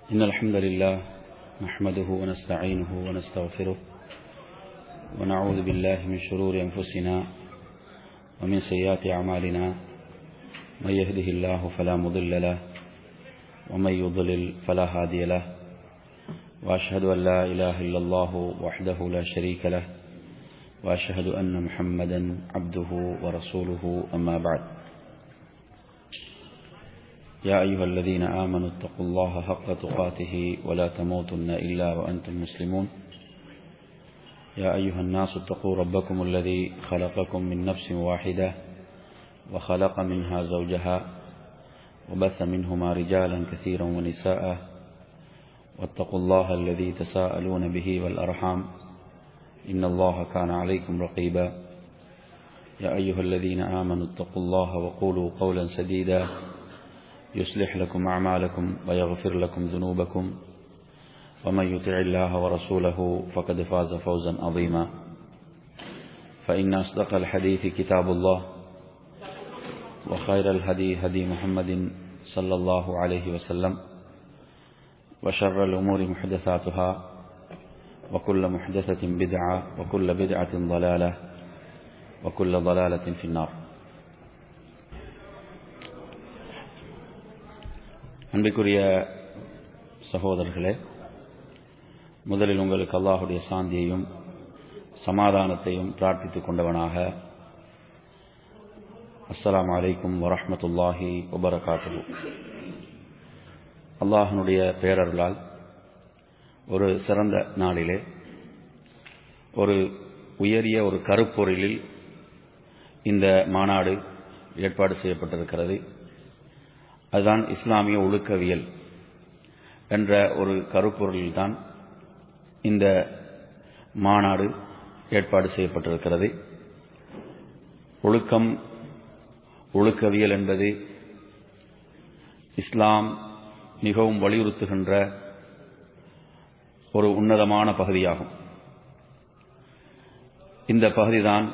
إن الحمد لله نحمده ونستعينه ونستغفره ونعوذ بالله من شرور أنفسنا ومن سيئات أعمالنا من يهده الله فلا مضل له ومن يضلل فلا هادي له وأشهد أن لا إله إلا الله وحده لا شريك له وأشهد أن محمدا عبده ورسوله أما بعد يا أيها الذين آمنوا اتقوا الله حق تقاته ولا تموتن إلا وأنتم مسلمون يا أيها الناس اتقوا ربكم الذي خلقكم من نفس واحدة وخلق منها زوجها وبث منهما رجالا كثيرا ونساء واتقوا الله الذي تساءلون به والأرحام إن الله كان عليكم رقيبا يا أيها الذين آمنوا اتقوا الله وقولوا قولا سديدا يصلح لكم أعمالكم ويغفر لكم ذنوبكم ومن يطع الله ورسوله فقد فاز فوزا عظيما فإن أصدق الحديث كتاب الله وخير الهدي هدي محمد صلى الله عليه وسلم وشر الأمور محدثاتها وكل محدثة بدعة وكل بدعة ضلالة وكل ضلالة في النار அன்பிற்குரிய சகோதரர்களே முதலில் உங்களுக்கு அல்லாஹுடைய சாந்தியையும் சமாதானத்தையும் பிரார்த்தித்துக் கொண்டவனாக அஸ்லாம் வலைக்கும் வரமத்துல்லாஹி வபரகாத்து அல்லாஹனுடைய பேரர்களால் ஒரு சிறந்த நாளிலே ஒரு உயரிய ஒரு கருப்பொருளில் இந்த மாநாடு ஏற்பாடு செய்யப்பட்டிருக்கிறது அதுதான் இஸ்லாமிய ஒழுக்கவியல் என்ற ஒரு கருப்பொருளில்தான் இந்த மாநாடு ஏற்பாடு செய்யப்பட்டிருக்கிறது ஒழுக்கம் ஒழுக்கவியல் என்பது இஸ்லாம் மிகவும் வலியுறுத்துகின்ற ஒரு உன்னதமான பகுதியாகும் இந்த பகுதிதான்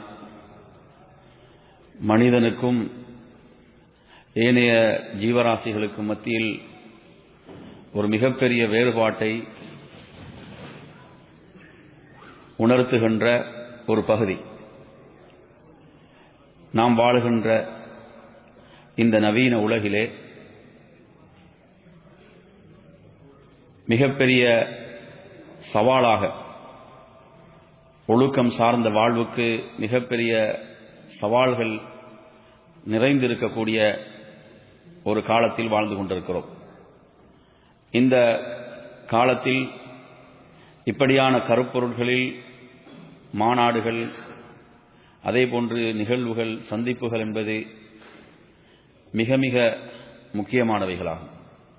மனிதனுக்கும் ஏனைய ஜீவராசிகளுக்கு மத்தியில் ஒரு மிகப்பெரிய வேறுபாட்டை உணர்த்துகின்ற ஒரு பகுதி நாம் வாழுகின்ற இந்த நவீன உலகிலே மிகப்பெரிய சவாலாக ஒழுக்கம் சார்ந்த வாழ்வுக்கு மிகப்பெரிய சவால்கள் நிறைந்திருக்கக்கூடிய ஒரு காலத்தில் வாழ்ந்து கொண்டிருக்கிறோம் இந்த காலத்தில் இப்படியான கருப்பொருள்களில் மாநாடுகள் அதேபோன்று நிகழ்வுகள் சந்திப்புகள் என்பது மிக மிக முக்கியமானவைகளாகும்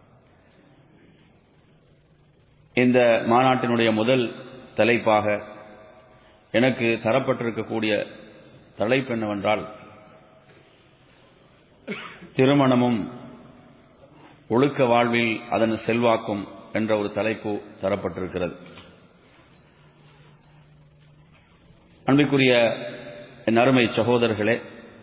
இந்த மாநாட்டினுடைய முதல் தலைப்பாக எனக்கு தரப்பட்டிருக்கக்கூடிய தலைப்பு என்னவென்றால் திருமணமும் ஒழுக்க வாழ்வில் அதன் செல்வாக்கும் என்ற ஒரு தலைப்பு தரப்பட்டிருக்கிறது அன்பிற்குரிய என் அருமை சகோதரர்களே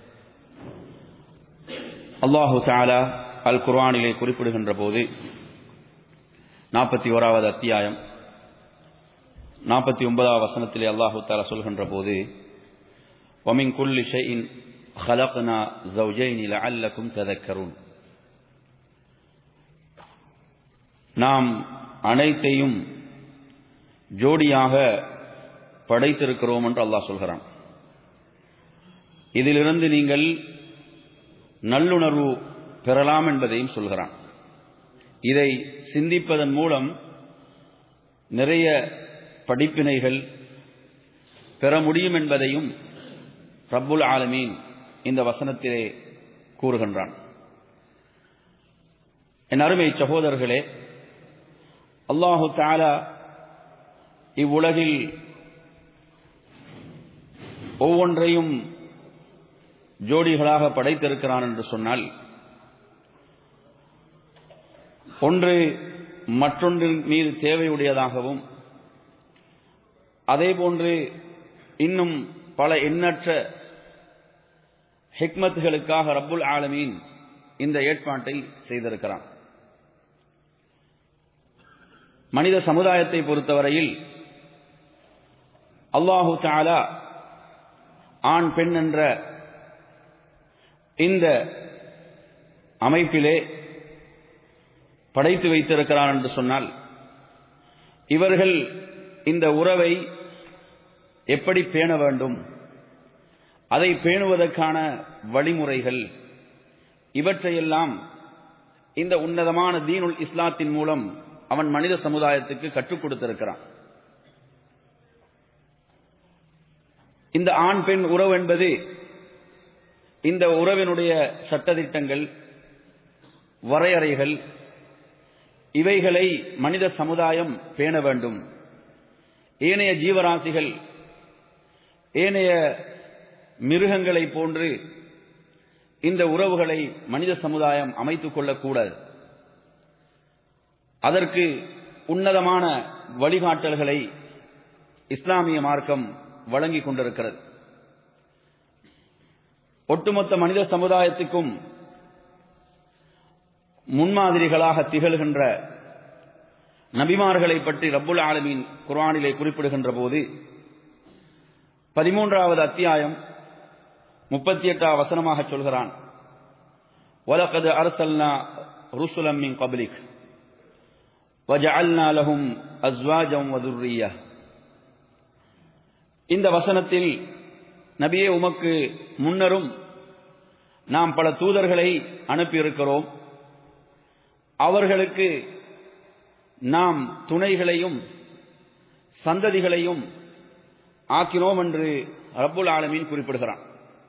அல்லாஹு தாலா அல் குர்ஆனிலே குறிப்பிடுகின்ற போது நாற்பத்தி ஓராவது அத்தியாயம் நாற்பத்தி ஒன்பதாவது வசனத்திலே அல்லாஹு தாலா சொல்கின்ற போது ஒமின் குல்லி ஷெயின் خلقنا زوجين لعلكم تذكرون நாம் அனைத்தையும் ஜோடியாக படைத்திருக்கிறோம் என்று அல்லாஹ் சொல்கிறான் இதிலிருந்து நீங்கள் நல்லுணர்வு பெறலாம் என்பதையும் சொல்கிறான் இதை சிந்திப்பதன் மூலம் நிறைய படிப்பினைகள் பெற முடியும் என்பதையும் ரப்புல் ஆலமீன் இந்த வசனத்திலே கூறுகின்றான் என் அருமை சகோதரர்களே அல்லாஹு தாலா இவ்வுலகில் ஒவ்வொன்றையும் ஜோடிகளாக படைத்திருக்கிறான் என்று சொன்னால் ஒன்று மற்றொன்றின் மீது தேவையுடையதாகவும் அதேபோன்று இன்னும் பல எண்ணற்ற ஹிக்மத்துகளுக்காக ரப்புல் ஆலமீன் இந்த ஏற்பாட்டை செய்திருக்கிறான் மனித சமுதாயத்தை பொறுத்தவரையில் அல்லாஹு தாலா ஆண் பெண் என்ற இந்த அமைப்பிலே படைத்து வைத்திருக்கிறான் என்று சொன்னால் இவர்கள் இந்த உறவை எப்படி பேண வேண்டும் அதை பேணுவதற்கான வழிமுறைகள் இவற்றையெல்லாம் இந்த உன்னதமான தீனுல் இஸ்லாத்தின் மூலம் அவன் மனித சமுதாயத்துக்கு கற்றுக் கொடுத்திருக்கிறான் இந்த ஆண் பெண் உறவு என்பது இந்த உறவினுடைய சட்டதிட்டங்கள் வரையறைகள் இவைகளை மனித சமுதாயம் பேண வேண்டும் ஏனைய ஜீவராசிகள் ஏனைய மிருகங்களை போன்று இந்த உறவுகளை மனித சமுதாயம் அமைத்துக் கொள்ளக்கூடாது அதற்கு உன்னதமான வழிகாட்டல்களை இஸ்லாமிய மார்க்கம் வழங்கிக் கொண்டிருக்கிறது ஒட்டுமொத்த மனித சமுதாயத்துக்கும் முன்மாதிரிகளாக திகழ்கின்ற நபிமார்களை பற்றி ரப்புல் ஆலமீன் குர்ஆனிலே குறிப்பிடுகின்ற போது பதிமூன்றாவது அத்தியாயம் முப்பத்தி எட்டாம் வசனமாக சொல்கிறான் وَلَقَدْ أَرْسَلْنَا رُسُلًا مِّن قَبْلِكَ وَجَعَلْنَا لَهُمْ أَزْوَاجًا وَذُرِّيَّةً இந்த வசனத்தில் நபியே உமக்கு முன்னரும் நாம் பல தூதர்களை அனுப்பியிருக்கிறோம் அவர்களுக்கு நாம் துணைகளையும் சந்ததிகளையும் ஆக்கினோம் என்று ரப்புல் ஆலமீன் குறிப்பிடுகிறான்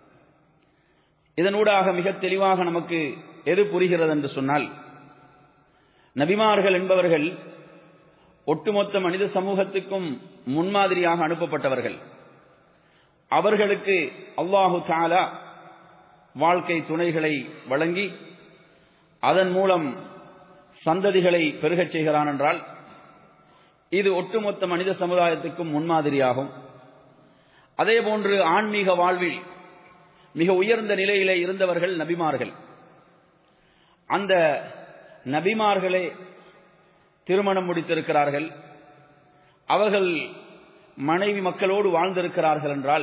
இதனூடாக மிக தெளிவாக நமக்கு எது புரிகிறது என்று சொன்னால் நபிமார்கள் என்பவர்கள் ஒட்டுமொத்த மனித சமூகத்துக்கும் முன்மாதிரியாக அனுப்பப்பட்டவர்கள் அவர்களுக்கு அல்லாஹு தாலா வாழ்க்கை துணைகளை வழங்கி அதன் மூலம் சந்ததிகளை பெருகச் செய்கிறான் என்றால் இது ஒட்டுமொத்த மனித சமுதாயத்துக்கும் முன்மாதிரியாகும் அதேபோன்று ஆன்மீக வாழ்வில் மிக உயர்ந்த நிலையிலே இருந்தவர்கள் நபிமார்கள் அந்த நபிமார்களே திருமணம் முடித்திருக்கிறார்கள் அவர்கள் மனைவி மக்களோடு வாழ்ந்திருக்கிறார்கள் என்றால்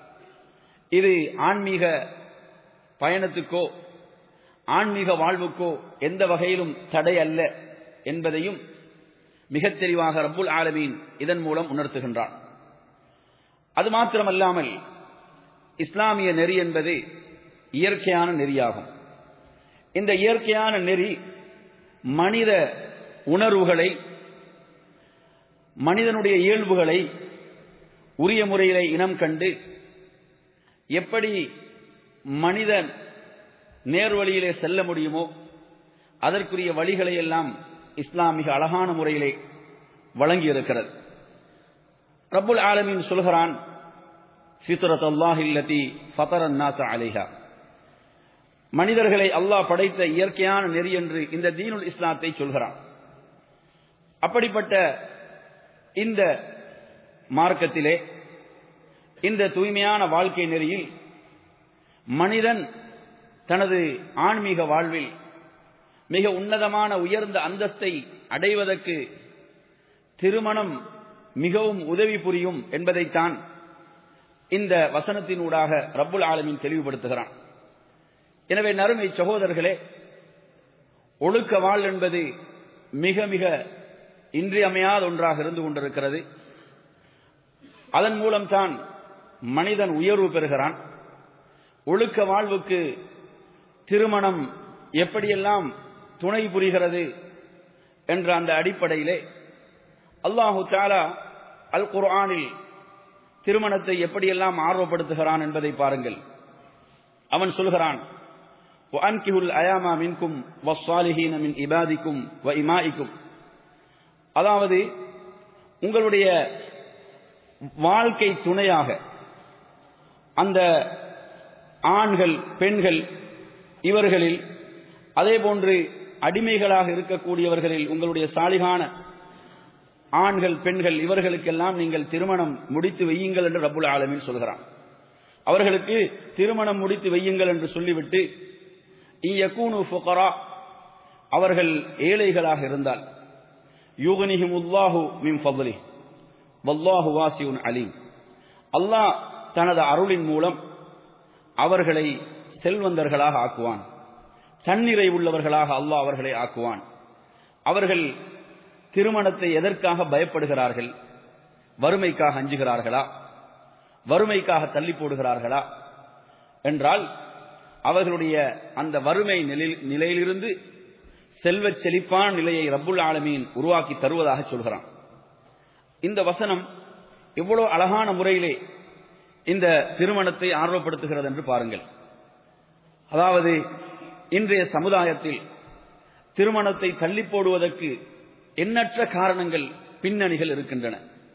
இது ஆன்மீக பயணத்துக்கோ ஆன்மீக வாழ்வுக்கோ எந்த வகையிலும் தடை அல்ல என்பதையும் மிக தெளிவாக ரப்புல் ஆலமீன் இதன் மூலம் உணர்த்துகின்றார் அது மாத்திரமல்லாமல் இஸ்லாமிய நெறி என்பது இயற்கையான நெறியாகும் இந்த இயற்கையான நெறி மனித உணர்வுகளை மனிதனுடைய இயல்புகளை உரிய முறையிலே இனம் கண்டு எப்படி மனிதன் நேர்வழியிலே செல்ல முடியுமோ அதற்குரிய வழிகளை எல்லாம் இஸ்லாம் மிக அழகான முறையிலே வழங்கியிருக்கிறது ரப்புல் ஆலமீன் சொல்கிறான் ஃபித்ரத் அல்லாஹில்லதி ஃபதரன் நாச அலைஹா மனிதர்களை அல்லாஹ் படைத்த இயற்கையான நெறி என்று இந்த தீனுல் இஸ்லாத்தை சொல்கிறான் அப்படிப்பட்ட இந்த மார்க்கத்திலே இந்த தூய்மையான வாழ்க்கை நெறியில் மனிதன் தனது ஆன்மீக வாழ்வில் மிக உன்னதமான உயர்ந்த அந்தஸ்தை அடைவதற்கு திருமணம் மிகவும் உதவி புரியும் என்பதைத்தான் இந்த வசனத்தினூடாக ரப்புல் ஆலமின் தெளிவுபடுத்துகிறான் எனவே நறுமை சகோதரர்களே ஒழுக்க வாழ் என்பது மிக மிக இன்றியமையாத ஒன்றாக இருந்து கொண்டிருக்கிறது அதன் மூலம்தான் மனிதன் உயர்வு பெறுகிறான் ஒழுக்க வாழ்வுக்கு திருமணம் எப்படியெல்லாம் துணை புரிகிறது என்ற அந்த அடிப்படையிலே அல்லாஹு தாலா அல் குர்ஆனில் திருமணத்தை எப்படியெல்லாம் ஆர்வப்படுத்துகிறான் என்பதை பாருங்கள் அவன் சொல்கிறான் وَأَنْكِهُ الْأَيَامَ مِنْكُمْ وَالصَّالِحِينَ مِنْ إِبَادِكُمْ وَإِمَائِكُمْ அதாவது உங்களுடைய வாழ்க்கை துணையாக அந்த ஆண்கள் பெண்கள் இவர்களில் அதே போன்று அடிமைகளாக இருக்கக்கூடியவர்களில் உங்களுடைய சாலிகான ஆண்கள் பெண்கள் இவர்களுக்கெல்லாம் நீங்கள் திருமணம் முடித்து வையுங்கள் என்று ரப்புல் ஆலமீன் சொல்கிறான் அவர்களுக்கு திருமணம் முடித்து வையுங்கள் என்று சொல்லிவிட்டு இயக்கூனு ஃபுகரா அவர்கள் ஏழைகளாக இருந்தால் யுகனிஹிமுல்லாஹு மின் ஃபضலிஹ் வல்லாஹு வாசியுன் அலீம் அல்லாஹ் தனது அருளின் மூலம் அவர்களை செல்வந்தர்களாக ஆக்குவான் தன்னிறை உள்ளவர்களாக அல்லாஹ் அவர்களை ஆக்குவான் அவர்கள் திருமணத்தை எதற்காக பயப்படுகிறார்கள் வறுமைக்காக அஞ்சுகிறார்களா வறுமைக்காக தள்ளி போடுகிறார்களா என்றால் அவர்களுடைய அந்த வறுமை நிலையிலிருந்து செல்வச் செழிப்பான நிலையை ரப்புல் ஆலமீன் உருவாக்கி தருவதாக சொல்கிறான் இந்த வசனம் எவ்வளவு அழகான முறையிலே இந்த திருமணத்தை ஆர்வப்படுத்துகிறது என்று பாருங்கள் அதாவது இன்றைய சமுதாயத்தில் திருமணத்தை தள்ளி போடுவதற்கு எண்ணற்ற காரணங்கள் பின்னணிகள் இருக்கின்றன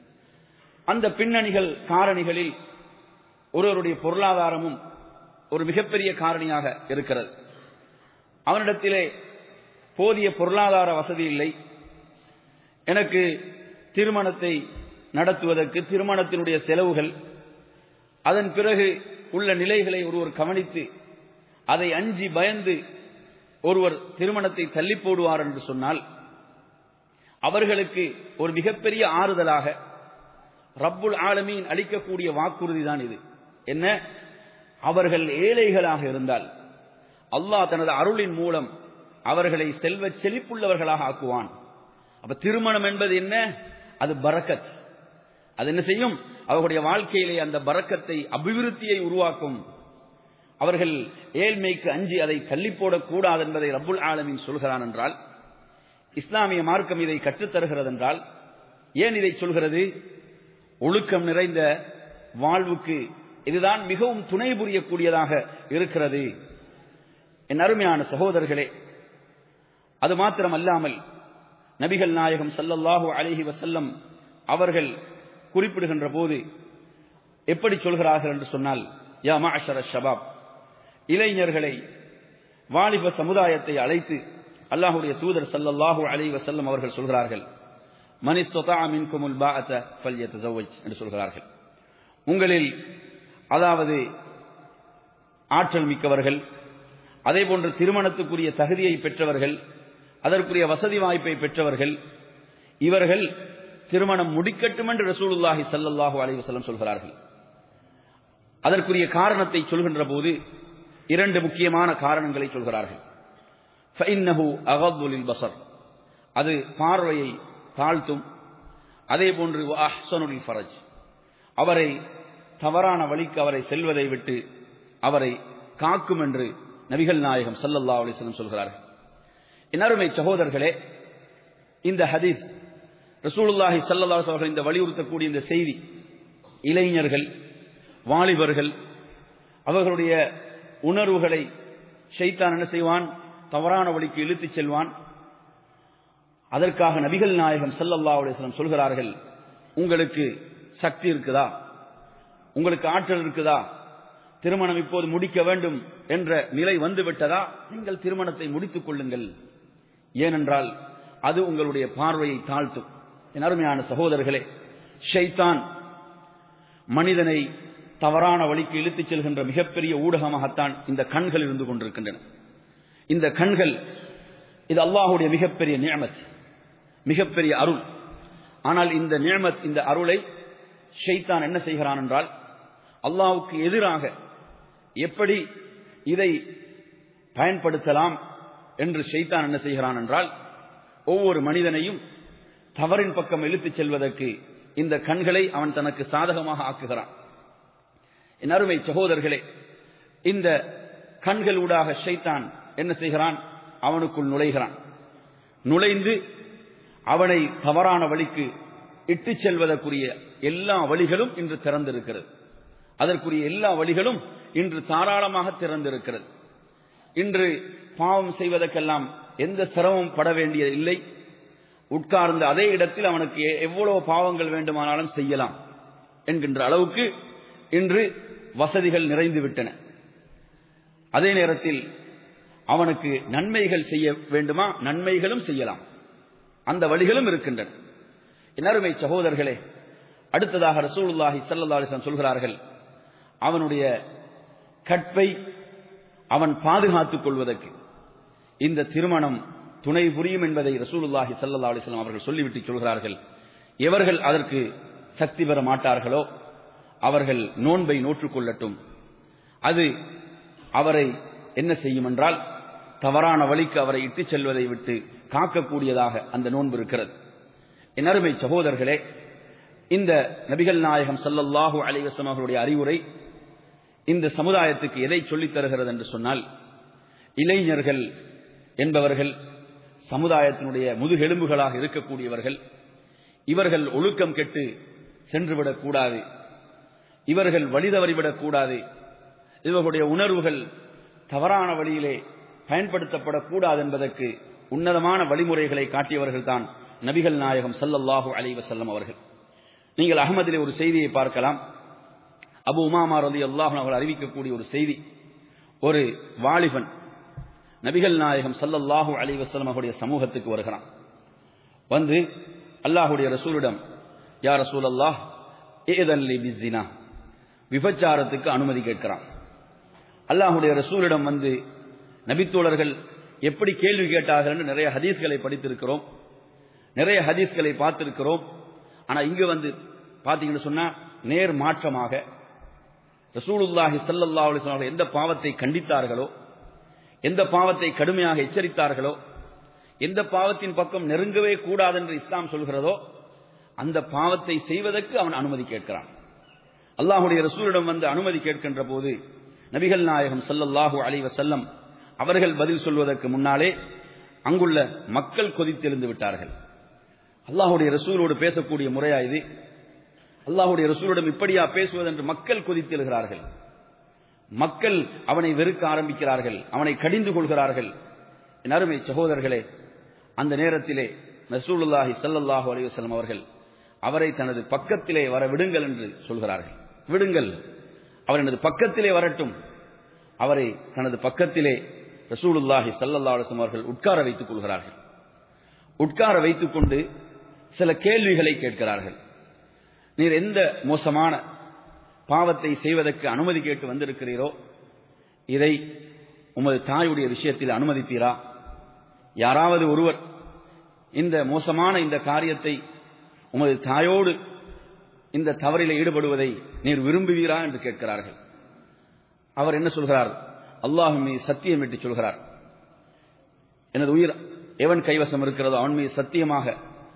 அந்த பின்னணிகள் காரணிகளில் ஒருவருடைய பொருளாதாரமும் ஒரு மிகப்பெரிய காரணியாக இருக்கிறது அவனிடத்திலே போதிய பொருளாதார வசதி இல்லை எனக்கு திருமணத்தை நடத்துவதற்கு திருமணத்தினுடைய செலவுகள் அதன் பிறகு உள்ள நிலைகளை ஒருவர் கவனித்து அதை அஞ்சி பயந்து ஒருவர் திருமணத்தை தள்ளி போடுவார் என்று சொன்னால் அவர்களுக்கு ஒரு மிகப்பெரிய ஆறுதலாக ரப்புல் ஆலமீன் அளிக்கக்கூடிய வாக்குறுதி தான் இது என்ன அவர்கள் ஏழைகளாக இருந்தால் அல்லாஹ் தனது அருளின் மூலம் அவர்களை செல்வ செழிப்புள்ளவர்களாக ஆக்குவான் அப்ப திருமணம் என்பது என்ன அது பரக்கத் அது என்ன செய்யும் அவர்களுடைய வாழ்க்கையிலே அந்த பரக்கத்தை அபிவிருத்தியை உருவாக்கும் அவர்கள் ஏழ்மைக்கு அஞ்சி அதை தள்ளி போடக்கூடாது என்பதை ரப்புல் ஆலமின் சொல்கிறான் என்றால் இஸ்லாமிய மார்க்கம் இதை கற்றுத்தருகிறது என்றால் ஏன் இதை சொல்கிறது ஒழுக்கம் நிறைந்த வாழ்வுக்கு இதுதான் மிகவும் துணை புரியக்கூடியதாக இருக்கிறது என் அருமையான சகோதரர்களே அது மாத்திரமல்லாமல் நபிகள் நாயகம் சல்லல்லாஹு அலிஹி வசல்லம் அவர்கள் குறிப்பிடுகின்ற போது எப்படி சொல்கிறார்கள் என்று சொன்னால் யா மாஷர ஷபாப் இளைஞர்களை வாலிப சமுதாயத்தை அழைத்து அல்லாஹுடைய தூதர் சல்லல்லாஹு அலி வசல்லம் அவர்கள் சொல்கிறார்கள் என்று சொல்கிறார்கள் உங்களில் அதாவது ஆற்றல் மிக்கவர்கள் அதே போன்று திருமணத்துக்குரிய தகுதியை பெற்றவர்கள் அதற்குரிய வசதி வாய்ப்பை பெற்றவர்கள் இவர்கள் திருமணம் முடிக்கட்டும் என்று ரசூலுல்லாஹி சல்லாஹூ அலி வசல்லம் சொல்கிறார்கள் அதற்குரிய காரணத்தை சொல்கின்ற போது இரண்டு முக்கியமான காரணங்களை சொல்கிறார்கள் பசர் அது பார்வையை தாழ்த்தும் அதே போன்று அஹ்சனுல் ஃபரஜ் அவரை தவறான வழிக்கு அவரை செல்வதை விட்டு அவரை காக்கும் என்று நபிகள் நாயகம் சல்லல்லா அலிஸ்லம் சொல்கிறார்கள் இன்னருமை சகோதரர்களே இந்த ஹதீஸ் ரசூலுல்லாஹி சல்லல்லா அவர்கள் இந்த வலியுறுத்தக்கூடிய இந்த செய்தி இளைஞர்கள் வாலிபர்கள் அவர்களுடைய உணர்வுகளை ஷைத்தான் என்ன செய்வான் தவறான வழிக்கு இழுத்துச் செல்வான் அதற்காக நபிகள் நாயகம் சல்லல்லா அலிஸ்லம் சொல்கிறார்கள் உங்களுக்கு சக்தி இருக்குதா உங்களுக்கு ஆற்றல் இருக்குதா திருமணம் இப்போது முடிக்க வேண்டும் என்ற நிலை வந்துவிட்டதா நீங்கள் திருமணத்தை முடித்துக் கொள்ளுங்கள் ஏனென்றால் அது உங்களுடைய பார்வையை தாழ்த்தும் என் அருமையான சகோதரர்களே ஷைத்தான் மனிதனை தவறான வழிக்கு இழுத்துச் செல்கின்ற மிகப்பெரிய ஊடகமாகத்தான் இந்த கண்கள் இருந்து கொண்டிருக்கின்றன இந்த கண்கள் இது அல்லாஹுடைய மிகப்பெரிய நியமத் மிகப்பெரிய அருள் ஆனால் இந்த நியமத் இந்த அருளை ஷைத்தான் என்ன செய்கிறான் என்றால் அல்லாவுக்கு எதிராக எப்படி இதை பயன்படுத்தலாம் என்று ஷைத்தான் என்ன செய்கிறான் என்றால் ஒவ்வொரு மனிதனையும் தவறின் பக்கம் இழுத்துச் செல்வதற்கு இந்த கண்களை அவன் தனக்கு சாதகமாக ஆக்குகிறான் என் அருமை சகோதரர்களே இந்த கண்கள் ஊடாக ஷைத்தான் என்ன செய்கிறான் அவனுக்குள் நுழைகிறான் நுழைந்து அவனை தவறான வழிக்கு இட்டு செல்வதற்குரிய எல்லா வழிகளும் இன்று திறந்திருக்கிறது அதற்குரிய எல்லா வழிகளும் இன்று தாராளமாக திறந்திருக்கிறது இன்று பாவம் செய்வதற்கெல்லாம் எந்த சிரமம் பட வேண்டியது இல்லை உட்கார்ந்த அதே இடத்தில் அவனுக்கு எவ்வளவு பாவங்கள் வேண்டுமானாலும் செய்யலாம் என்கின்ற அளவுக்கு இன்று வசதிகள் நிறைந்து விட்டன அதே நேரத்தில் அவனுக்கு நன்மைகள் செய்ய வேண்டுமா நன்மைகளும் செய்யலாம் அந்த வழிகளும் இருக்கின்றன அருமை சகோதரர்களே அடுத்ததாக ரசூலுல்லாஹி சல்லா அலிஸ்லாம் சொல்கிறார்கள் அவனுடைய கற்பை அவன் பாதுகாத்துக் கொள்வதற்கு இந்த திருமணம் துணை புரியும் என்பதை ரசூலுல்லாஹி ஸல்லல்லாஹு அலைஹி வஸல்லம் அவர்கள் சொல்லிவிட்டு சொல்கிறார்கள் எவர்கள் அதற்கு சக்தி பெற மாட்டார்களோ அவர்கள் நோன்பை நோற்றுக் கொள்ளட்டும் அது அவரை என்ன செய்யும் என்றால் தவறான வழிக்கு அவரை இட்டுச் செல்வதை விட்டு காக்கக்கூடியதாக அந்த நோன்பு இருக்கிறது என் அருமை சகோதரர்களே இந்த நபிகள் நாயகம் ஸல்லல்லாஹு அலைஹி வஸல்லம் அவர்களுடைய அறிவுரை இந்த சமுதாயத்துக்கு எதை சொல்லித் தருகிறது என்று சொன்னால் இளைஞர்கள் என்பவர்கள் சமுதாயத்தினுடைய முதுகெலும்புகளாக இருக்கக்கூடியவர்கள் இவர்கள் ஒழுக்கம் கெட்டு சென்றுவிடக் கூடாது இவர்கள் வழிதவறிவிடக் கூடாது இவர்களுடைய உணர்வுகள் தவறான வழியிலே பயன்படுத்தப்படக்கூடாது என்பதற்கு உன்னதமான வழிமுறைகளை காட்டியவர்கள் தான் நபிகள் நாயகம் ஸல்லல்லாஹு அலைஹி வஸல்லம் அவர்கள் நீங்கள் அகமதிலே ஒரு செய்தியை பார்க்கலாம் அபு உமாமா ரலி அல்லாஹ் அவர்கள் அறிவிக்கக்கூடிய ஒரு செய்தி ஒரு வாலிபன் நபிகள் நாயகம் ஸல்லல்லாஹு அலைஹி வஸல்லம் அவருடைய சமூகத்துக்கு வருகிறான் வந்து அல்லாஹ்வுடைய ரசூலிடம் யா ரசூலல்லாஹ் ஏதல்லி பிஸ்ஸினா விபச்சாரத்துக்கு அனுமதி கேட்கிறான் அல்லாஹ்வுடைய ரசூலிடம் வந்து நபித்தோழர்கள் எப்படி கேள்வி கேட்டார்கள் என்று நிறைய ஹதீஸ்களை படித்திருக்கிறோம் நிறைய ஹதீஸ்களை பார்த்திருக்கிறோம் ஆனா இங்க வந்து பாத்தீங்கன்னு சொன்னா நேர் மாற்றமாக ரசூலுல்லாஹி ஸல்லல்லாஹு அலைஹி வஸல்லம் எந்த பாவத்தை கண்டித்தார்களோ எந்த பாவத்தை கடுமையாக எச்சரித்தார்களோ எந்த பாவத்தின் பக்கம் நெருங்கவே கூடாது என்று இஸ்லாம் சொல்கிறதோ அந்த பாவத்தை செய்வதற்கு அவன் அனுமதி கேட்கிறான் அல்லாஹுடைய ரசூலிடம் வந்து அனுமதி கேட்கின்ற போது நபிகள் நாயகம் ஸல்லல்லாஹு அலைஹி வஸல்லம் அவர்கள் பதில் சொல்வதற்கு முன்னாலே அங்குள்ள மக்கள் கொதித்தெழுந்து விட்டார்கள் அல்லாஹுடைய ரசூலோடு பேசக்கூடிய முறையா இது அல்லாஹுடைய ரசூலிடம் இப்படியா பேசுவது என்று மக்கள் கொதித்தெழுகிறார்கள் மக்கள் அவனை வெறுக்க ஆரம்பிக்கிறார்கள் அவனை கடிந்து கொள்கிறார்கள் என் அருமை சகோதரர்களே அந்த நேரத்திலே ரசூலுல்லாஹி ஸல்லல்லாஹு அலைஹி வஸல்லம் அவர்கள் அவரை தனது பக்கத்திலே வர விடுங்கள் என்று சொல்கிறார்கள் விடுங்கள் அவர் எனது பக்கத்திலே வரட்டும் அவரை தனது பக்கத்திலே ரசூலுல்லாஹி ஸல்லல்லாஹு அலைஹி வஸல்லம் அவர்கள் உட்கார வைத்துக் கொள்கிறார்கள் உட்கார வைத்துக் கொண்டு சில கேள்விகளை கேட்கிறார்கள் நீர் எந்த மோசமான பாவத்தை செய்வதற்கு அனுமதி கேட்டு வந்திருக்கிறீரோ இதை உமது தாயுடைய விஷயத்தில் அனுமதித்தீரா யாராவது ஒருவர் இந்த மோசமான இந்த காரியத்தை உமது தாயோடு இந்த தவறில் ஈடுபடுவதை நீர் விரும்புவீரா என்று கேட்கிறார்கள் அவர் என்ன சொல்கிறார் அல்லாஹ் மீது சத்தியம் என்று சொல்கிறார் எனது உயிர் எவன் கைவசம் இருக்கிறதோ அவன் மீது சத்தியமாக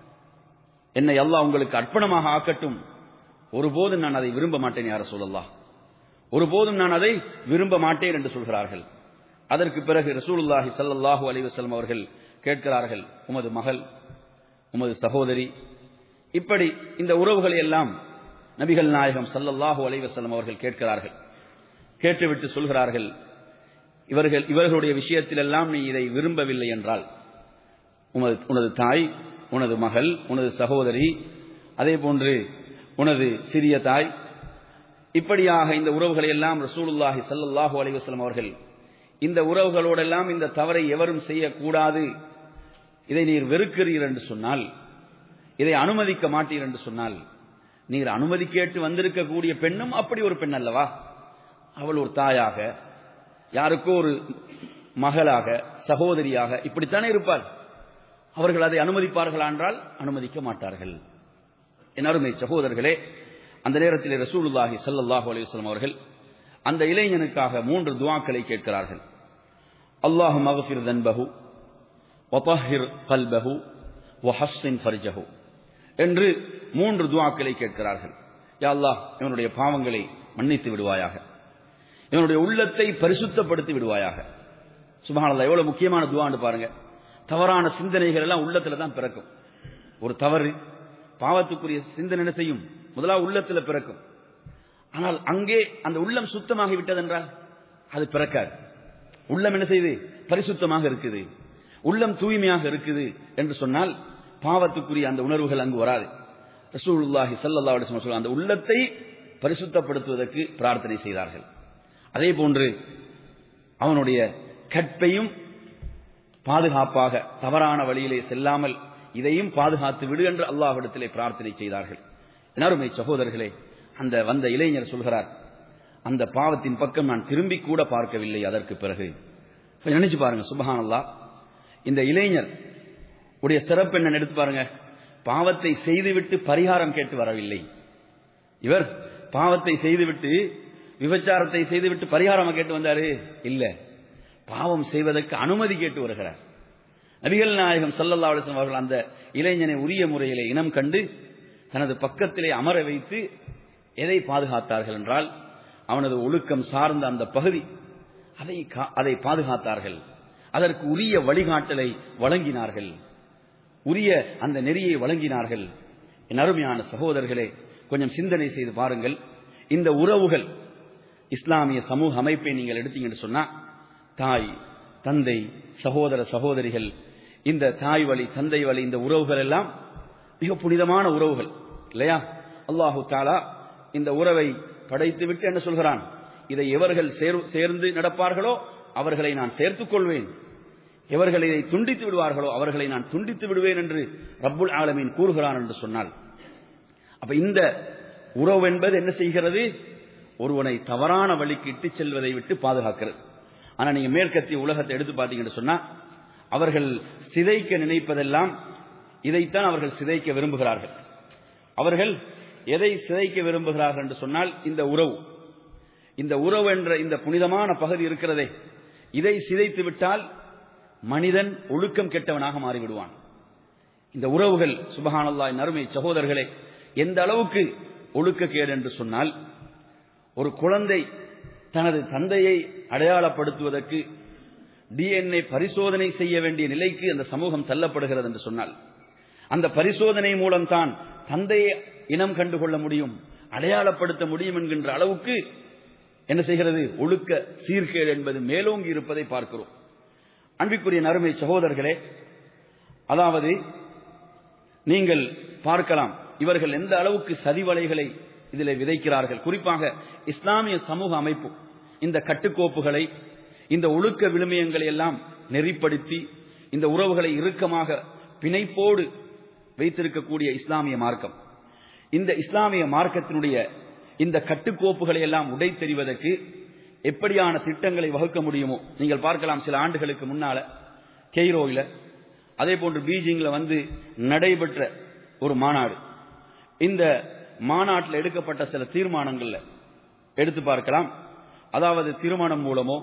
என்னை அல்லாஹ் உங்களுக்கு அர்ப்பணமாக ஆக்கட்டும் ஒருபோதும் நான் அதை விரும்ப மாட்டேன் யார சொல்லலாம் ஒருபோதும் நான் அதை விரும்ப மாட்டேன் என்று சொல்கிறார்கள் அதற்கு பிறகு ரசூலுல்லாஹி ஸல்லல்லாஹு அலைஹி வஸல்லம் அவர்கள் கேட்கிறார்கள் உமது மகள் உமது சகோதரி இப்படி இந்த உறவுகளை எல்லாம் நபிகள் நாயகம் ஸல்லல்லாஹு அலைஹி வஸல்லம் அவர்கள் கேட்கிறார்கள் கேட்டுவிட்டு சொல்கிறார்கள் இவர்கள் இவர்களுடைய விஷயத்திலெல்லாம் நீ இதை விரும்பவில்லை என்றால் உனது உனது தாய் உனது மகள் உனது சகோதரி அதே போன்று உனது சிறிய தாய் இப்படியாக இந்த உறவுகளை எல்லாம் ரசூலுல்லாஹி ஸல்லல்லாஹு அலைஹி வஸல்லம் அவர்கள் இந்த உறவுகளோடெல்லாம் இந்த தவறை எவரும் செய்யக்கூடாது இதை நீர் வெறுக்கிறீர் என்று சொன்னால் இதை அனுமதிக்க மாட்டீர் என்று சொன்னால் நீர் அனுமதி கேட்டு வந்திருக்கக்கூடிய பெண்ணும் அப்படி ஒரு பெண் அல்லவா அவள் ஒரு தாயாக யாருக்கோ ஒரு மகளாக சகோதரியாக இப்படித்தானே இருப்பாள் அவர்கள் அதை அனுமதிப்பார்களா என்றால் அனுமதிக்க மாட்டார்கள் என் அருமை சகோதரர்களே அந்த நேரத்தில் ரசூலுல்லாஹி ஸல்லல்லாஹு அலைஹி வஸல்லம் அவர்கள் அந்த இளைஞனுக்காக மூன்று துஆக்களை கேட்கிறார்கள் அல்லாஹு மகஃபிர் தன்பஹு வதஹிர் கல்பஹு வஹஸ்ஸின் ஃபர்ஜஹு என்று மூன்று துஆக்களை கேட்கிறார்கள் யா அல்லாஹ் இவனுடைய பாவங்களை மன்னித்து விடுவாயாக இவனுடைய உள்ளத்தை பரிசுத்தப்படுத்தி விடுவாயாக சுபஹானல்லாஹ் எவ்வளவு முக்கியமான துஆன்னு பாருங்க தவறான சிந்தனைகள் எல்லாம் உள்ளத்துல தான் பிறக்கும் ஒரு தவறு பாவத்துக்குரிய சிந்தனை என்ன செய்யும் முதலாவது உள்ளத்துல பிறக்கும் ஆனால் அங்கே அந்த உள்ளம் சுத்தமாகி விட்டதென்றால் அது பிறக்காது உள்ளம் என்ன செய்யுது பரிசுத்தமாக இருக்குது உள்ளம் தூய்மையாக இருக்குது என்று சொன்னால் பாவத்துக்குரிய அந்த உணர்வுகள் அங்கு வராது ரசூலுல்லாஹி ஸல்லல்லாஹு அலைஹி வஸல்லம் அந்த உள்ளத்தை பரிசுத்தப்படுத்துவதற்கு பிரார்த்தனை செய்தார்கள் அதே போன்று அவனுடைய கற்பையும் பாதுகாப்பாக தவறான வழியிலே செல்லாமல் இதையும் பாதுகாத்து விடு என்று அல்லாஹ்விடத்திலே பிரார்த்தனை செய்தார்கள் அருமை சகோதரர்களே அந்த வந்த இளைஞர் சொல்கிறார் அந்த பாவத்தின் பக்கம் நான் திரும்பி கூட பார்க்கவில்லை அதற்கு பிறகு நினைச்சு பாருங்க சுபஹானல்லா இந்த இளைஞர் உடைய சிறப்பு என்ன எடுத்து பாருங்க பாவத்தை செய்துவிட்டு பரிகாரம் கேட்டு வரவில்லை இவர் பாவத்தை செய்துவிட்டு விபச்சாரத்தை செய்துவிட்டு பரிகாரம் கேட்டு வந்தாரு இல்ல பாவம் செய்வதற்கு அனுமதி கேட்டு வருகிறார் நபிகள் நாயகம் சல்லல்லா அலிஸ்லாம் அவர்கள் அந்த இளைஞனை உரிய முறையிலே இனம் கண்டு தனது பக்கத்திலே அமர வைத்து எதை பாதுகாத்தார்கள் என்றால் அவனது ஒழுக்கம் சார்ந்த அந்த பகுதி அதை அதை பாதுகாத்தார்கள் அதற்கு உரிய வழிகாட்டலை வழங்கினார்கள் உரிய அந்த நெறியை வழங்கினார்கள் என் அருமையான சகோதரர்களே கொஞ்சம் சிந்தனை செய்து பாருங்கள் இந்த உறவுகள் இஸ்லாமிய சமூக அமைப்பை நீங்கள் எடுத்தீங்கன்னு சொன்னா தாய் தந்தை சகோதர சகோதரிகள் இந்த தாய் வழி தந்தை வழி இந்த உறவுகள் எல்லாம் மிக புனிதமான உறவுகள் இல்லையா அல்லாஹு தாலா இந்த உறவை படைத்து விட்டு என்ன சொல்கிறான் இதை எவர்கள் சேர்ந்து நடப்பார்களோ அவர்களை நான் சேர்த்துக் கொள்வேன் எவர்கள் இதை துண்டித்து விடுவார்களோ அவர்களை நான் துண்டித்து விடுவேன் என்று ரப்புல் ஆலமீன் கூறுகிறான் என்று சொன்னால் அப்ப இந்த உறவு என்பது என்ன செய்கிறது ஒருவனை தவறான வழிக்கு இட்டு செல்வதை விட்டு பாதுகாக்கிறது ஆனா நீங்க மேற்கத்திய உலகத்தை எடுத்து பார்த்தீங்கன்னு சொன்னா அவர்கள் சிதைக்க நினைப்பதெல்லாம் இதைத்தான் அவர்கள் சிதைக்க விரும்புகிறார்கள் அவர்கள் எதை சிதைக்க விரும்புகிறார்கள் என்று சொன்னால் இந்த உறவு இந்த உறவு என்ற இந்த புனிதமான பகுதி இருக்கிறதே இதை சிதைத்து விட்டால் மனிதன் ஒழுக்கம் கெட்டவனாக மாறிவிடுவான் இந்த உறவுகள் சுபஹானல்லாய் நறுமை சகோதரர்களே எந்த அளவுக்கு ஒழுக்கக்கேடு என்று சொன்னால் ஒரு குழந்தை தனது தந்தையை அடையாளப்படுத்துவதற்கு டிஎன்ஏ பரிசோதனை செய்ய வேண்டிய நிலைக்கு அந்த சமூகம் தள்ளப்படுகிறது என்று சொன்னால் அந்த பரிசோதனை மூலம் தான் தந்தையை இனம் கண்டுகொள்ள முடியும் அடையாளப்படுத்த முடியும் என்கின்ற அளவுக்கு என்ன செய்கிறது ஒழுக்க சீர்கேடு என்பது மேலோங்கி இருப்பதை பார்க்கிறோம் அன்பிற்குரிய நறுமை சகோதரர்களே அதாவது நீங்கள் பார்க்கலாம் இவர்கள் எந்த அளவுக்கு சதிவலைகளை இதில் விதைக்கிறார்கள் குறிப்பாக இஸ்லாமிய சமூக அமைப்பு இந்த கட்டுக்கோப்புகளை இந்த ஒழுக்க விழுமியங்களை எல்லாம் நெறிப்படுத்தி இந்த உறவுகளை இறுக்கமாக பிணைப்போடு வைத்திருக்கக்கூடிய இஸ்லாமிய மார்க்கம் இந்த இஸ்லாமிய மார்க்கத்தினுடைய இந்த கட்டுக்கோப்புகளை எல்லாம் உடை தெரிவதற்கு எப்படியான திட்டங்களை வகுக்க முடியுமோ நீங்கள் பார்க்கலாம் சில ஆண்டுகளுக்கு முன்னால கெய்ரோவில் அதே போன்று பீஜிங்ல வந்து நடைபெற்ற ஒரு மாநாடு இந்த மாநாட்டில் எடுக்கப்பட்ட சில தீர்மானங்கள்ல எடுத்து பார்க்கலாம் அதாவது திருமணம் மூலமோ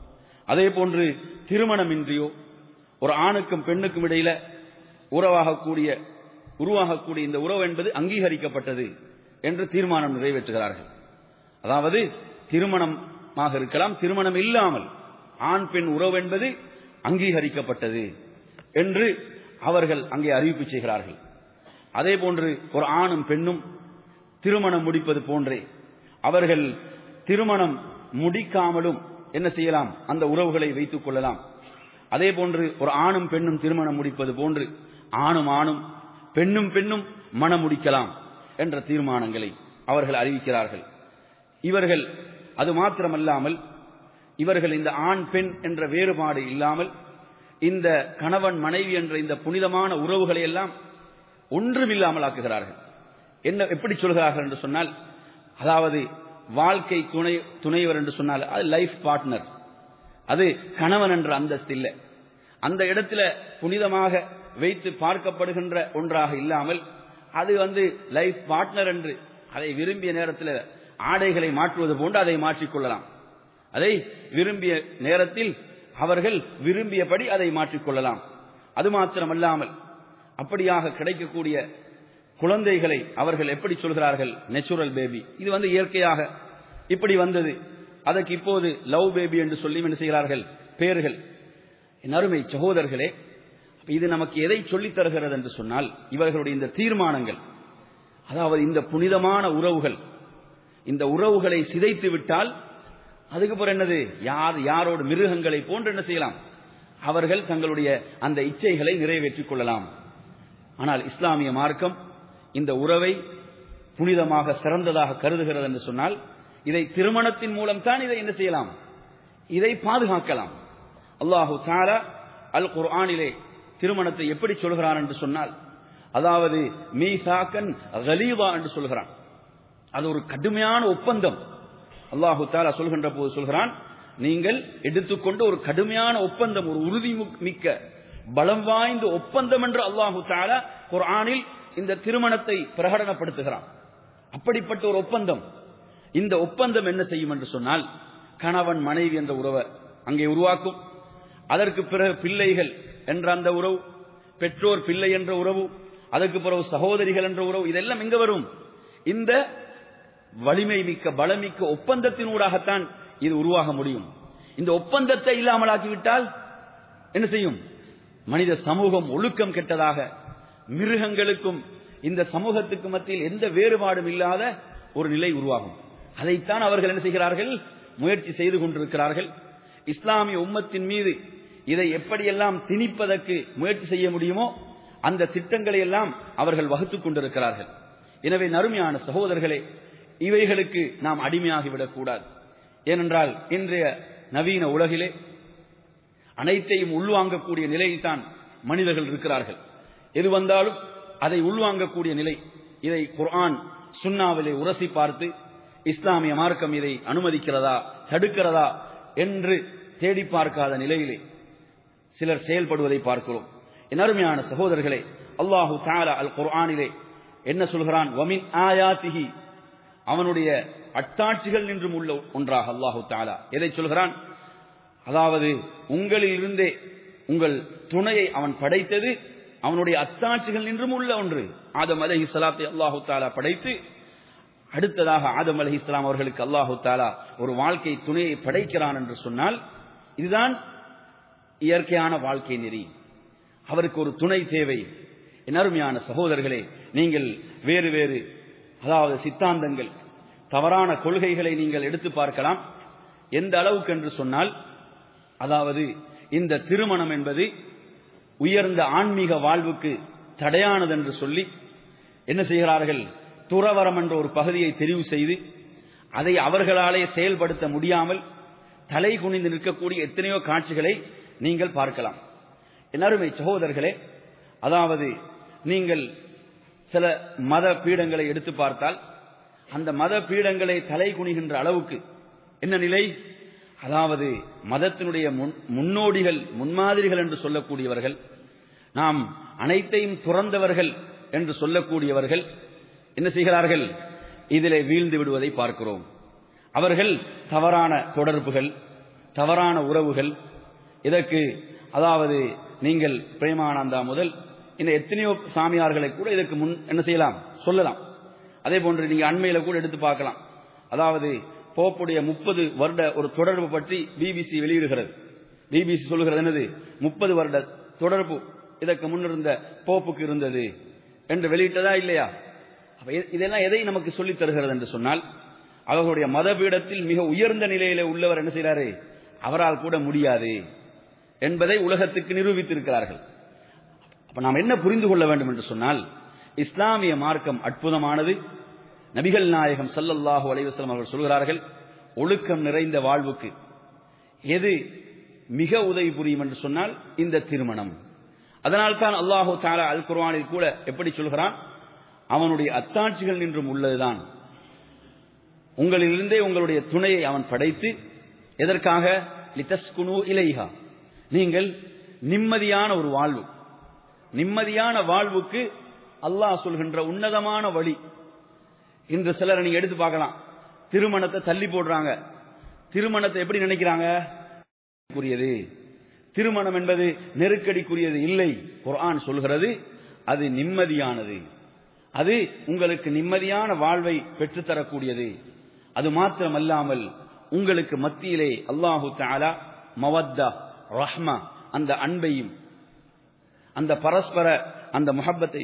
அதே போன்று திருமணமின்றியோ ஒரு ஆணுக்கும் பெண்ணுக்கும் இடையில உறவாகக்கூடிய உருவாகக்கூடிய இந்த உறவு என்பது அங்கீகரிக்கப்பட்டது என்று தீர்மானம் நிறைவேற்றுகிறார்கள் அதாவது திருமணமாக இருக்கலாம் திருமணம் இல்லாமல் ஆண் பெண் உறவு என்பது அங்கீகரிக்கப்பட்டது என்று அவர்கள் அங்கே அறிவிப்பு செய்கிறார்கள் அதே போன்று ஒரு ஆணும் பெண்ணும் திருமணம் முடிப்பது போன்றே அவர்கள் திருமணம் முடிக்காமலும் என்ன செய்யலாம் அந்த உறவுகளை வைத்துக் கொள்ளலாம் அதே போன்று ஒரு ஆணும் பெண்ணும் திருமணம் முடிப்பது போன்று ஆணும் ஆணும் பெண்ணும் பெண்ணும் மனம் முடிக்கலாம் என்ற தீர்மானங்களை அவர்கள் அறிவிக்கிறார்கள் இவர்கள் அது மாத்திரமல்லாமல் இவர்கள் இந்த ஆண் பெண் என்ற வேறுபாடு இல்லாமல் இந்த கணவன் மனைவி என்ற இந்த புனிதமான உறவுகளை எல்லாம் ஒன்றுமில்லாமல் ஆக்குகிறார்கள் என்ன எப்படி சொல்கிறார்கள் என்று சொன்னால் அதாவது வாழ்க்கை துணை துணைவர் என்று சொன்னால் அது லைஃப் பார்ட்னர் அது கணவன் என்ற அந்தஸ்து இல்லை அந்த இடத்துல புனிதமாக வைத்து பார்க்கப்படுகின்ற ஒன்றாக இல்லாமல் அது வந்து லைஃப் பார்ட்னர் என்று அதை விரும்பிய நேரத்தில் ஆடைகளை மாற்றுவது போன்று அதை மாற்றிக்கொள்ளலாம் அதை விரும்பிய நேரத்தில் அவர்கள் விரும்பியபடி அதை மாற்றிக்கொள்ளலாம் அது மாத்திரமல்லாமல் அப்படியாக கிடைக்கக்கூடிய குழந்தைகளை அவர்கள் எப்படி சொல்கிறார்கள் நேச்சுரல் பேபி இது வந்து இயற்கையாக இப்படி வந்தது அதற்கு இப்போது லவ் பேபி என்று சொல்லி என்ன செய்கிறார்கள் பேர்கள் என் அருமை சகோதரர்களே இது நமக்கு எதை சொல்லித் தருகிறது என்று சொன்னால் இவர்களுடைய இந்த தீர்மானங்கள் அதாவது இந்த புனிதமான உறவுகள் இந்த உறவுகளை சிதைத்து விட்டால் அதுக்கப்புறம் என்னது யார் யாரோடு மிருகங்களை போன்று என்ன செய்யலாம் அவர்கள் தங்களுடைய அந்த இச்சைகளை நிறைவேற்றிக் கொள்ளலாம் ஆனால் இஸ்லாமிய மார்க்கம் இந்த உறவை புனிதமாக சிறந்ததாக கருதுகிறது என்று சொன்னால் இதை திருமணத்தின் மூலம் தான் இதை என்ன செய்யலாம் இதை பாதுகாக்கலாம் அல்லாஹு தாரா அல் குர்ஆனிலே திருமணத்தை எப்படி சொல்கிறான் என்று சொன்னால் அதாவது மீசாக்கன் கலீவா என்று சொல்கிறான் அது ஒரு கடுமையான ஒப்பந்தம் அல்லாஹு தாலா சொல்கின்ற போது சொல்கிறான் நீங்கள் எடுத்துக்கொண்டு ஒரு கடுமையான ஒப்பந்தம் ஒரு உறுதி மிக்க பலம் வாய்ந்த ஒப்பந்தம் என்று அல்லாஹு தாலா குர்ஆனில் இந்த திருமணத்தை பிரகடனப்படுத்துகிறான் அப்படிப்பட்ட ஒரு ஒப்பந்தம் இந்த ஒப்பந்தம் என்ன செய்யும் என்று சொன்னால் கணவன் மனைவி என்ற உறவை அங்கே உருவாக்கும் அதற்கு பிறகு பிள்ளைகள் என்ற அந்த உறவு பெற்றோர் பிள்ளை என்ற உறவு அதற்கு பிறகு சகோதரிகள் என்ற உறவு இதெல்லாம் எங்க வரும் இந்த வலிமை மிக்க பலமிக்க ஒப்பந்தத்தினூடாகத்தான் இது உருவாக முடியும் இந்த ஒப்பந்தத்தை இல்லாமலாக்கிவிட்டால் என்ன செய்யும் மனித சமூகம் ஒழுக்கம் கெட்டதாக மிருகங்களுக்கும் இந்த சமூகத்துக்கு மத்தியில் எந்த வேறுபாடும் இல்லாத ஒரு நிலை உருவாகும் அதைத்தான் அவர்கள் என்ன செய்கிறார்கள் முயற்சி செய்து கொண்டிருக்கிறார்கள் இஸ்லாமிய உம்மத்தின் மீது இதை எப்படியெல்லாம் திணிப்பதற்கு முயற்சி செய்ய முடியுமோ அந்த திட்டங்களை எல்லாம் அவர்கள் வகுத்துக் கொண்டிருக்கிறார்கள் எனவே நறுமையான சகோதரர்களே இவைகளுக்கு நாம் அடிமையாகிவிடக் கூடாது ஏனென்றால் இன்றைய நவீன உலகிலே அனைத்தையும் உள்வாங்கக்கூடிய நிலையில்தான் மனிதர்கள் இருக்கிறார்கள் எது வந்தாலும் அதை உள்வாங்கக்கூடிய நிலை இதை குர்ஆன் சுன்னாவிலே உரசி பார்த்து இஸ்லாமிய மார்க்கம் இதை அனுமதிக்கிறதா தடுக்கிறதா என்று தேடி பார்க்காத நிலையிலே சிலர் செயல்படுவதை பார்க்கிறோம் என் அருமையான சகோதரர்களே அல்லாஹு தாலா அல் குர்ஆனிலே என்ன சொல்கிறான் வமின் ஆயாத்திஹி அவனுடைய அட்டாட்சிகள் நின்றும் உள்ள ஒன்றாக அல்லாஹு தாலா எதை சொல்கிறான் அதாவது உங்களில் இருந்தே உங்கள் துணையை அவன் படைத்தது அவனுடைய அத்தாட்சிகள் நின்றும் உள்ள ஒன்று ஆதம் அலஹி சலாத்தை அல்லாஹு தாலா படைத்து அடுத்ததாக ஆதம் அலஹி இஸ்லாம் அவர்களுக்கு அல்லாஹு தாலா ஒரு வாழ்க்கை துணையை படைக்கிறான் என்று சொன்னால் இதுதான் இயற்கையான வாழ்க்கை நெறி அவருக்கு ஒரு துணை தேவை என் அருமையான சகோதரர்களே நீங்கள் வேறு வேறு அதாவது சித்தாந்தங்கள் தவறான கொள்கைகளை நீங்கள் எடுத்து பார்க்கலாம் எந்த அளவுக்கு என்று சொன்னால் அதாவது இந்த திருமணம் என்பது உயர்ந்த ஆன்மீக வாழ்வுக்கு தடையானது என்று சொல்லி என்ன செய்கிறார்கள் துறவரம் என்ற ஒரு பகுதியை தெரிவு செய்து அதை அவர்களாலே செயல்படுத்த முடியாமல் தலை குனிந்து நிற்கக்கூடிய எத்தனையோ காட்சிகளை நீங்கள் பார்க்கலாம் எல்லாருமே சகோதரர்களே அதாவது நீங்கள் சில மத பீடங்களை எடுத்து பார்த்தால் அந்த மத பீடங்களை தலை குனிகின்ற அளவுக்கு என்ன நிலை அதாவது மதத்தினுடைய முன்னோடிகள் முன்மாதிரிகள் என்று சொல்லக்கூடியவர்கள் நாம் அனைத்தையும் துறந்தவர்கள் என்று சொல்லக்கூடியவர்கள் என்ன செய்கிறார்கள் இதிலே வீழ்ந்து விடுவதை பார்க்கிறோம் அவர்கள் தவறான தொடர்புகள் தவறான உறவுகள் இதற்கு அதாவது நீங்கள் பிரேமானந்தா முதல் இந்த எத்தனையோ சாமியார்களை கூட இதற்கு முன் என்ன செய்யலாம் சொல்லலாம் அதே போன்று நீங்க அண்மையில கூட எடுத்து பார்க்கலாம் அதாவது போப்புடைய முப்பது வருட ஒரு தொடர்பு பற்றி பிபிசி வெளியிடுகிறது பிபிசி சொல்லுகிறது என்னது முப்பது வருட தொடர்பு இதற்கு முன்னிருந்த போப்புக்கு இருந்தது என்று வெளியிட்டதா இல்லையா இதெல்லாம் எதை நமக்கு சொல்லித் தருகிறது என்று சொன்னால் அவர்களுடைய மதபீடத்தில் மிக உயர்ந்த நிலையில உள்ளவர் என்ன செய்யறாரு அவரால் கூட முடியாது என்பதை உலகத்துக்கு நிரூபித்திருக்கிறார்கள் அப்ப நாம் என்ன புரிந்து கொள்ள வேண்டும் என்று சொன்னால் இஸ்லாமிய மார்க்கம் அற்புதமானது நபிகள் நாயகம் சல்லல்லாஹு அலைவசம் அவர்கள் சொல்கிறார்கள் ஒழுக்கம் நிறைந்த வாழ்வுக்கு எது மிக உதவி புரியும் என்று சொன்னால் இந்த திருமணம் அதனால் தான் அல்லாஹு தாலா அல் குர்வானில் கூட எப்படி சொல்கிறான் அவனுடைய அத்தாட்சிகள் நின்றும் உள்ளதுதான் உங்களிலிருந்தே உங்களுடைய துணையை அவன் படைத்து எதற்காக லிதஸ்குனு இலைஹா நீங்கள் நிம்மதியான ஒரு வாழ்வு நிம்மதியான வாழ்வுக்கு அல்லாஹ் சொல்கின்ற உன்னதமான வழி இன்று சிலர் நீங்க எடுத்து பார்க்கலாம் திருமணத்தை தள்ளி போடுறாங்க திருமணத்தை எப்படி நினைக்கிறாங்க கூறியது திருமணம் என்பது நெருக்கடிக்குரியது இல்லை குர்ஆன் சொல்கிறது அது நிம்மதியானது அது உங்களுக்கு நிம்மதியான வாழ்வை பெற்றுத்தரக்கூடியது அது மாத்திரமல்லாமல் உங்களுக்கு மத்தியிலே அல்லாஹு தாலா மவத்தா ரஹ்மா அந்த அன்பையும் அந்த பரஸ்பர அந்த முகப்பத்தை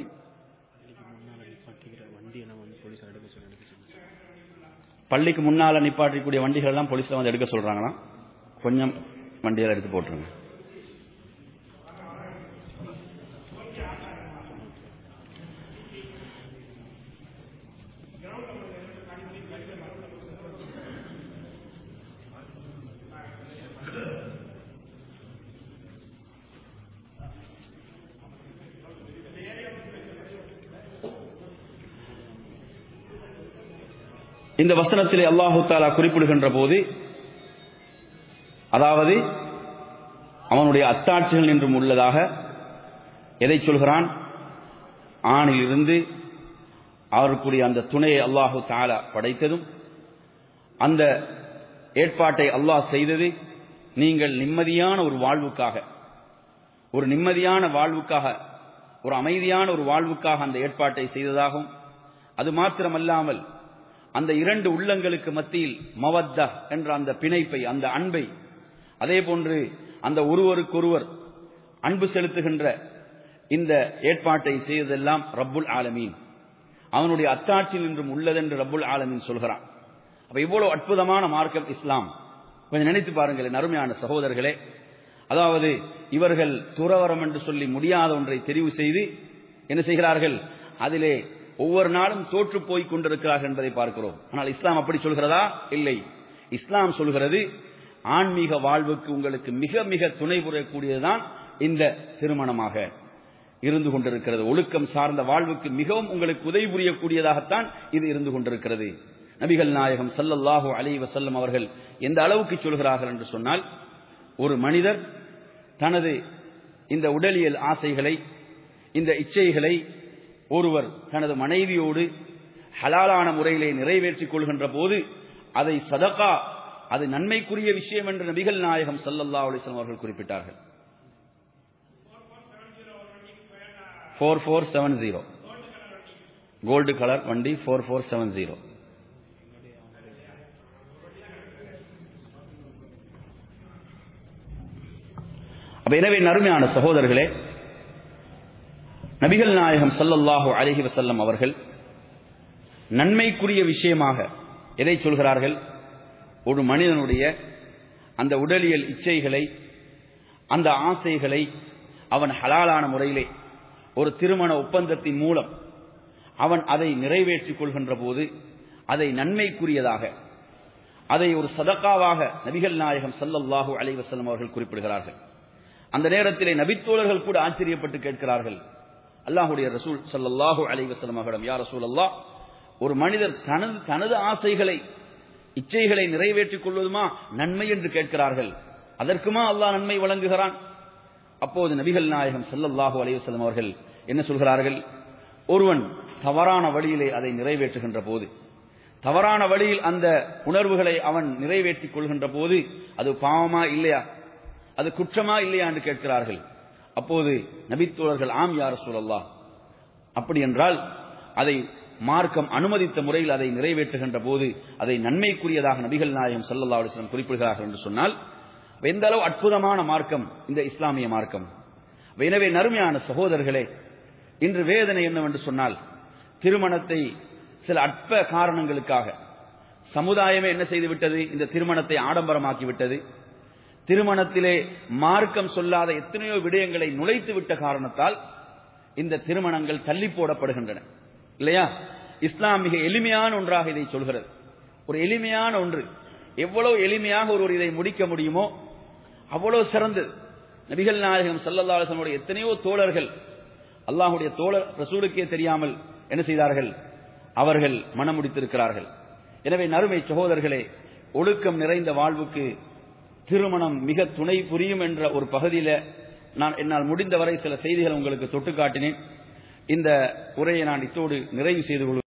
பள்ளிக்கு முன்னால நிப்பாட்டக்கூடிய வண்டிகள் எல்லாம் போலீஸ்ல வந்து எடுக்க சொல்றாங்களாம் கொஞ்சம் வண்டியெல்லாம் எடுத்து போட்டுருங்க இந்த வசனத்திலே அல்லாஹு தாலா குறிப்பிடுகின்ற போது அதாவது அவனுடைய அத்தாட்சிகள் என்றும் உள்ளதாக எதை சொல்கிறான் ஆணிலிருந்து அவருக்குரிய அந்த துணையை அல்லாஹு தாலா படைத்ததும் அந்த ஏற்பாட்டை அல்லாஹ் செய்தது நீங்கள் நிம்மதியான ஒரு வாழ்வுக்காக ஒரு நிம்மதியான வாழ்வுக்காக ஒரு அமைதியான ஒரு வாழ்வுக்காக அந்த ஏற்பாட்டை செய்ததாகும் அது மாத்திரமல்லாமல் அந்த இரண்டு உள்ளங்களுக்கு மத்தியில் மவத்தா என்ற அந்த பிணைப்பை அந்த அன்பை அதே போன்று அந்த ஒருவருக்கொருவர் அன்பு செலுத்துகின்ற இந்த ஏற்பாட்டை செய்ததெல்லாம் ரப்புல் ஆலமீன் அவனுடைய அத்தாட்சியில் இன்றும் உள்ளதென்று ரப்புல் ஆலமீன் சொல்கிறான் அப்ப இவ்வளவு அற்புதமான மார்க்கம் இஸ்லாம் கொஞ்சம் நினைத்து பாருங்கள் அருமையான சகோதரர்களே அதாவது இவர்கள் துறவரம் என்று சொல்லி முடியாத ஒன்றை தெரிவு செய்து என்ன செய்கிறார்கள் அதிலே ஒவ்வொரு நாளும் தோற்று போய் கொண்டிருக்கிறார்கள் என்பதை பார்க்கிறோம் ஆனால் இஸ்லாம் அப்படி சொல்கிறதா இல்லை இஸ்லாம் சொல்கிறது ஆன்மீக வாழ்வுக்கு உங்களுக்கு மிக மிக துணை புரியக்கூடியதுதான் இந்த திருமணமாக இருந்து கொண்டிருக்கிறது ஒழுக்கம் சார்ந்த வாழ்வுக்கு மிகவும் உங்களுக்கு உதவி புரியக்கூடியதாகத்தான் இது இருந்து கொண்டிருக்கிறது நபிகள் நாயகம் சல்லல்லாஹு அலி வசல்லம் அவர்கள் எந்த அளவுக்கு சொல்கிறார்கள் என்று சொன்னால் ஒரு மனிதர் தனது இந்த உடலியல் ஆசைகளை இந்த இச்சைகளை ஒருவர் தனது மனைவியோடு ஹலாலான முறையிலே நிறைவேற்றிக் கொள்கின்ற போது அதை சதகா அது நன்மைக்குரிய விஷயம் என்று நபிகள் நாயகம் சல்லல்லா அலிஸ்லாம் அவர்கள் குறிப்பிட்டார்கள் four four seven zero gold colour வண்டி ஃபோர் ஃபோர் செவன் ஜீரோ அப்ப எனவே நறுமையான சகோதரர்களே நபிகள் நாயகம் சல்லல்லாஹு அலஹி வசல்லம் அவர்கள் நன்மைக்குரிய விஷயமாக எதை சொல்கிறார்கள் ஒரு மனிதனுடைய அந்த உடலியல் இச்சைகளை அந்த ஆசைகளை அவன் ஹலாலான முறையிலே ஒரு திருமண ஒப்பந்தத்தின் மூலம் அவன் அதை நிறைவேற்றிக் கொள்கின்ற போது அதை நன்மைக்குரியதாக அதை ஒரு சதக்காவாக நபிகள் நாயகம் சல்லல்லாஹு அலைவசல்லம் அவர்கள் குறிப்பிடுகிறார்கள் அந்த நேரத்திலே நபித்தோழர்கள் கூட ஆச்சரியப்பட்டு கேட்கிறார்கள் அல்லாஹுடைய ரசூல் சல்லல்லாஹு அலைவசல்லம் அவர்களிடம் யார் ரசூல் அல்லாஹ் ஒரு மனிதர் தனது தனது ஆசைகளை இச்சைகளை நிறைவேற்றிக் கொள்வதுமா நன்மை என்று கேட்கிறார்கள் அதற்குமா அல்லாஹ் நன்மை வழங்குகிறான் அப்போது நபிகள் நாயகம் சல்லல்லாஹு அலைவசல்லம் அவர்கள் என்ன சொல்கிறார்கள் ஒருவன் தவறான வழியிலே அதை நிறைவேற்றுகின்ற போது தவறான வழியில் அந்த உணர்வுகளை அவன் நிறைவேற்றிக் கொள்கின்ற போது அது பாவமா இல்லையா அது குற்றமா இல்லையா என்று கேட்கிறார்கள் அப்போது நபித்தோழர்கள் ஆம் யார் சூழல்லா அப்படி என்றால் அதை மார்க்கம் அனுமதித்த முறையில் அதை நிறைவேற்றுகின்ற போது அதை நன்மைக்குரியதாக நபிகள் நாயகம் சல்லல்லா அலிஸ்லாம் குறிப்பிடுகிறார்கள் என்று சொன்னால் எந்த அளவு அற்புதமான மார்க்கம் இந்த இஸ்லாமிய மார்க்கம் எனவே நறுமையான சகோதரர்களே இன்று வேதனை என்னவென்று சொன்னால் திருமணத்தை சில அற்ப காரணங்களுக்காக சமுதாயமே என்ன செய்து விட்டது இந்த திருமணத்தை ஆடம்பரமாக்கி விட்டது திருமணத்திலே மார்க்கம் சொல்லாத எத்தனையோ விடயங்களை நுழைத்து விட்ட காரணத்தால் இந்த திருமணங்கள் தள்ளி போடப்படுகின்றன இல்லையா இஸ்லாம் மிக எளிமையான ஒன்றாக இதை சொல்கிறது ஒரு எளிமையான ஒன்று எவ்வளவு எளிமையாக ஒருவர் இதை முடிக்க முடியுமோ அவ்வளவு சிறந்தது நபிகள் நாயகம் சல்லல்லாஹனுடைய எத்தனையோ தோழர்கள் அல்லாஹுடைய தோழர் ரசூலுக்கே தெரியாமல் என்ன செய்தார்கள் அவர்கள் மனம் முடித்திருக்கிறார்கள் எனவே நறுமை சகோதரர்களே ஒழுக்கம் நிறைந்த வாழ்வுக்கு திருமணம் மிக துணை புரியும் என்ற ஒரு பகுதியில் நான் என்னால் முடிந்தவரை சில செய்திகள் உங்களுக்கு தொட்டு காட்டினேன் இந்த உரையை நான் இத்தோடு நிறைவு செய்து கொள்கிறேன்